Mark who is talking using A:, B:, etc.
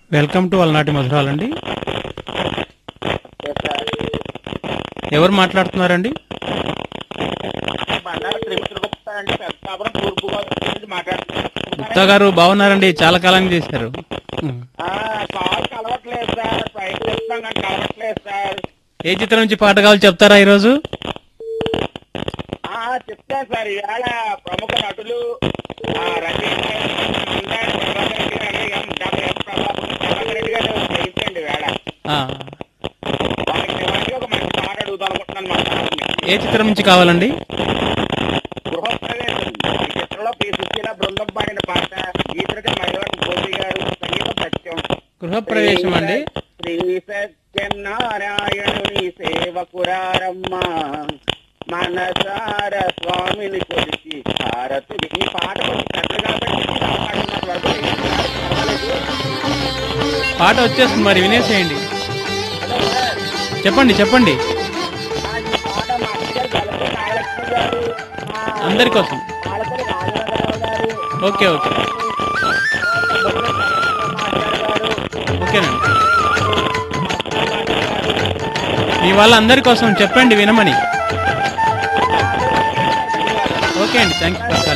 A: Welcome to అలనాటి మధురాలండి ఎవరు మాట్లాడుతున్నారండి
B: బండారు త్రిపుత్ర గుప్తా అంటే పెద్దాపురం తూర్పు గోదావరి నుంచి మాట్లాడుతున్నాను
A: గుప్తా గారు బాగున్నారండి చాలా కాలానికి చేశారు ఉమ్.
B: ఆ, కాల్ కలవట్లేదు సార్ ప్రయత్నిస్తాం కానీ కలవట్లేదు సార్
A: ఏ చిత్రం నుంచి పాట కావాలి చెప్తారా ఈరోజు
B: ఆ, చెప్తాను సార్ ఈవేళ ప్రముఖ నటులు ఆ, రచయిత మందాడి Prabhakar Reddy garu M doctor M Prabhakar Prabhakar Reddy garu జయించండి వేళ
A: ఆ,
B: వారికి నివాళిగా ఒక మంచి పాట అడుగుదాం అనుకుంటున్నాను మా సార్ని.
A: ఏ చిత్రం నుంచి కావాలండి
B: గృహప్రవేశం ఈ చిత్రంలో పి సుశీల బృందం పాడిన పాట గీతరక మైలవటి గోపి గారు సంగీతం సత్యం
A: గృహప్రవేశం అండి
B: శ్రీ సత్యనారాయణుని సేవకురారమ్మ మనసార స్వామిని కొలిచి భారతి ఈ పాట కొంచెం పెద్దగా పెట్టి ఇలా పాడిన వరకు పర్వాలేదు.
A: పాట వచ్చేస్తుంది మరి వినేసేయండి
B: అదే సార్,
A: చెప్పండి చెప్పండి
B: ఆ ఈ పాట మా అమ్మగారు గలప నాగలక్ష్మి గారు, మా
A: అందరి కోసం
B: ఆలపల్లి నాగరాజరావు గారు,
A: ఓకే ఓకే
B: బొమ్మల చంద్రబాబు గారు,
A: ఓకేనండి మీ వాళ్ళందరి కోసం చెప్పండి వినమని ఓకే అండి థ్యాంక్ యూ